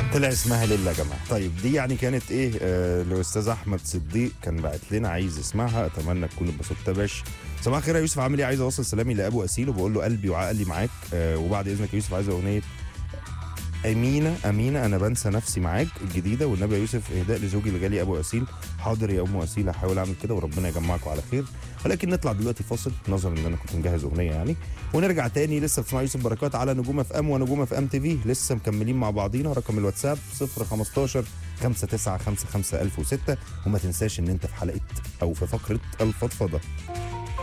طلع اسمها ليلى يا جماعه طيب دي يعني كانت ايه آه الاستاذ احمد صديق كان بعت لنا عايز يسمعها اتمنى تكون اتبسطت يا باشا صباح الخير يا يوسف عامل ايه عايز اوصل سلامي لابو اسيل وبقول له قلبي وعقلي معاك آه وبعد اذنك يا يوسف عايز اغنيه امينه امينه انا بنسى نفسي معاك الجديده والنبي يا يوسف اهداء لزوجي الغالي ابو اسيل حاضر يا ام اسيل هحاول اعمل كده وربنا يجمعكم على خير ولكن نطلع دلوقتي فاصل نظرا ان انا كنت مجهز اغنيه يعني ونرجع تاني لسه بتسمع يوسف بركات على نجوم اف ام ونجوم اف ام تي في لسه مكملين مع بعضينا رقم الواتساب 015 5955 1006 وما تنساش ان انت في حلقه او في فقره الفضفضه